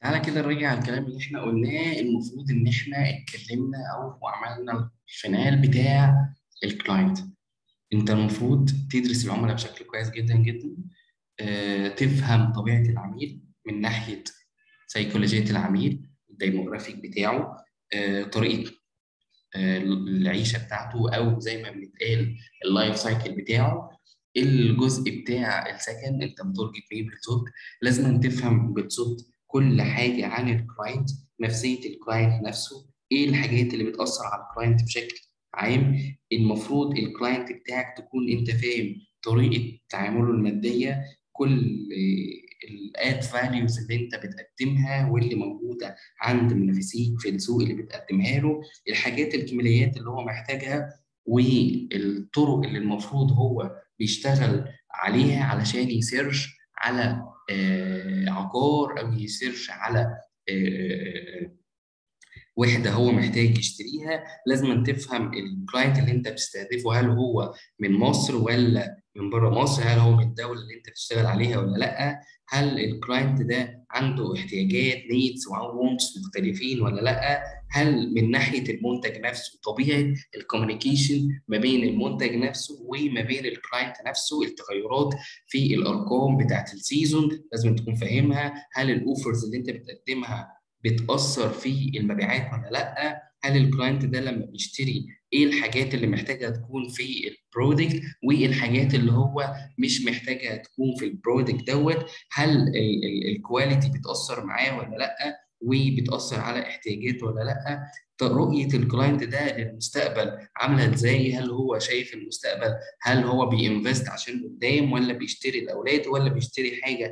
تعالى كده نراجع على الكلام اللي احنا قلناه المفروض ان احنا اتكلمنا او عملنا الفينال بتاع الكلاينت انت المفروض تدرس العملاء بشكل كويس جدا جدا آه، تفهم طبيعة العميل من ناحية سيكولوجية العميل الديموغرافيك بتاعه آه، طريقة آه، العيشة بتاعته أو زي ما بنتقال اللايف سايكل بتاعه الجزء بتاع السكن انت بترجت بيه بالظبط لازم تفهم بالظبط كل حاجة عن الكلاينت نفسية الكلاينت نفسه ايه الحاجات اللي بتأثر على الكلاينت بشكل عام المفروض الكلاينت بتاعك تكون انت فاهم طريقة تعامله المادية كل الاد فاليوز اللي انت بتقدمها واللي موجوده عند منافسيك في السوق اللي بتقدمها له الحاجات الكماليات اللي هو محتاجها والطرق اللي المفروض هو بيشتغل عليها علشان يسيرش على آه، عقار او يسيرش على آه، آه، وحده هو محتاج يشتريها لازم تفهم الكلاينت اللي انت بتستهدفه هل هو من مصر ولا من بره مصر هل هو من الدوله اللي انت بتشتغل عليها ولا لا هل الكلاينت ده عنده احتياجات نيدز وونتس مختلفين ولا لا هل من ناحيه المنتج نفسه طبيعه الكوميونيكيشن ما بين المنتج نفسه وما بين الكلاينت نفسه التغيرات في الارقام بتاعت السيزون لازم تكون فاهمها هل الاوفرز اللي انت بتقدمها بتأثر في المبيعات ولا لأ؟ هل الكلاينت ده لما بيشتري ايه الحاجات اللي محتاجها تكون في البرودكت وايه الحاجات اللي هو مش محتاجها تكون في البرودكت دوت هل الكواليتي بتأثر معاه ولا لأ؟ وبتأثر على احتياجاته ولا لأ؟ رؤية الكلاينت ده للمستقبل عاملة ازاي؟ هل هو شايف المستقبل؟ هل هو بينفست عشان قدام ولا بيشتري الأولاد ولا بيشتري حاجة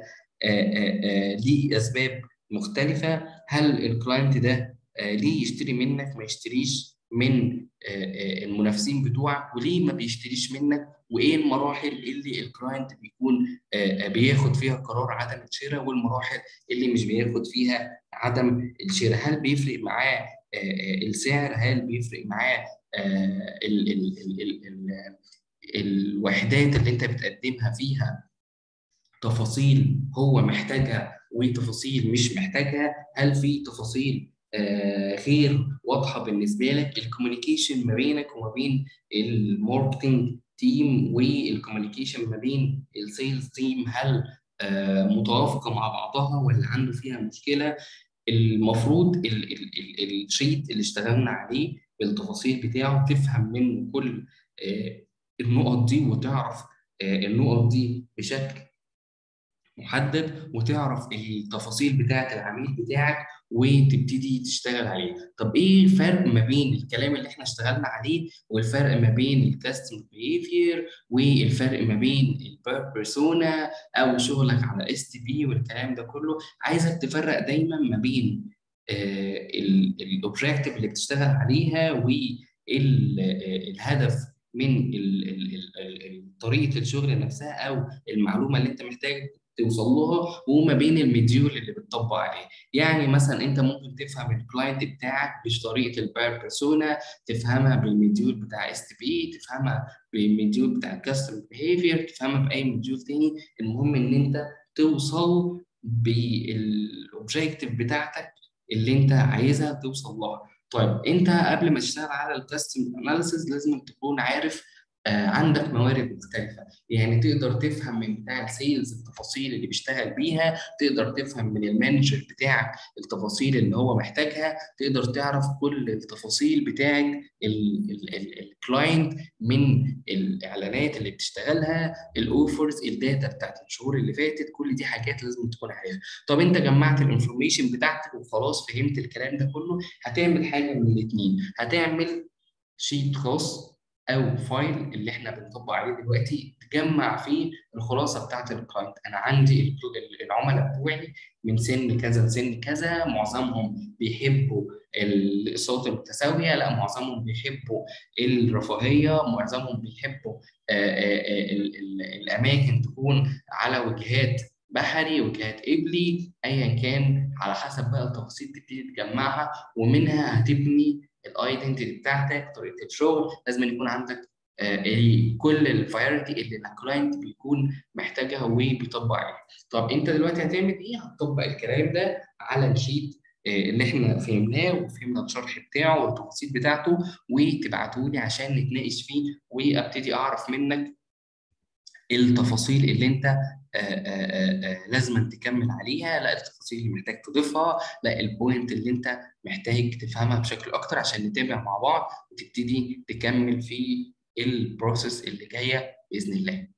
ليه أسباب مختلفة هل الكلاينت ده ليه يشتري منك ما يشتريش من المنافسين بتوعك وليه ما بيشتريش منك وايه المراحل اللي الكلاينت بيكون بياخد فيها قرار عدم الشراء والمراحل اللي مش بياخد فيها عدم الشراء هل بيفرق معاه السعر هل بيفرق معاه ال ال ال ال ال الوحدات اللي انت بتقدمها فيها تفاصيل هو محتاجها وتفاصيل مش محتاجها هل في تفاصيل آه غير واضحه بالنسبه لك الكوميونيكيشن ما بينك وما بين الماركتنج تيم والكوميونيكيشن ما بين السيلز تيم هل آه متوافقه مع بعضها ولا عنده فيها مشكله المفروض الشيت اللي اشتغلنا عليه بالتفاصيل بتاعه تفهم منه كل آه النقط دي وتعرف النقط دي بشكل محدد وتعرف التفاصيل بتاعه العميل بتاعك وتبتدي تشتغل عليه طب ايه الفرق ما بين الكلام اللي احنا اشتغلنا عليه والفرق ما بين الكاستمر بيهيفير والفرق ما بين البير بيرسونا او شغلك على اس تي بي والكلام ده كله عايزك تفرق دايما ما بين الاوبجيكتيف اللي بتشتغل عليها والهدف من طريقه الشغل نفسها او المعلومه اللي انت محتاج توصل لها وما بين المديول اللي بتطبق عليه يعني مثلا انت ممكن تفهم الكلاينت بتاعك مش طريقه الباير بيرسونا تفهمها بالمديول بتاع اس تي بي تفهمها بالمديول بتاع الكاستمر بيهيفير تفهمها باي مديول تاني المهم ان انت توصل بالاوبجيكتيف بتاعتك اللي انت عايزها توصل لها طيب انت قبل ما تشتغل على الكاستمر اناليسيز لازم تكون عارف آه عندك موارد مختلفه يعني تقدر تفهم من بتاع السيلز التفاصيل اللي بيشتغل بيها تقدر تفهم من المانجر بتاعك التفاصيل اللي هو محتاجها تقدر تعرف كل التفاصيل بتاعت الكلاينت من الاعلانات اللي بتشتغلها الاوفرز الداتا بتاعت الشهور اللي فاتت كل دي حاجات لازم تكون عارفها طب انت جمعت الانفورميشن بتاعتك وخلاص فهمت الكلام ده كله هتعمل حاجه من الاثنين هتعمل شيت خاص او فايل اللي احنا بنطبق عليه دلوقتي تجمع فيه الخلاصه بتاعت الكلاينت انا عندي العملاء بتوعي من سن كذا لسن كذا معظمهم بيحبوا الاقساط المتساويه لا معظمهم بيحبوا الرفاهيه معظمهم بيحبوا الاماكن تكون على وجهات بحري وجهات قبلي ايا كان على حسب بقى التفاصيل تبتدي تجمعها ومنها هتبني الايدنتيتي بتاعتك طريقه الشغل لازم يكون عندك كل الفايرتي اللي الكلاينت بيكون محتاجها وبيطبق عليها طب انت دلوقتي هتعمل ايه هتطبق الكلام ده على الشيت اللي احنا فهمناه وفهمنا الشرح بتاعه والتفاصيل بتاعته وتبعته لي عشان نتناقش فيه وابتدي اعرف منك التفاصيل اللي انت لازم تكمل عليها لا التفاصيل اللي محتاج تضيفها لا البوينت اللي انت محتاج تفهمها بشكل اكتر عشان نتابع مع بعض وتبتدي تكمل في البروسيس اللي جايه باذن الله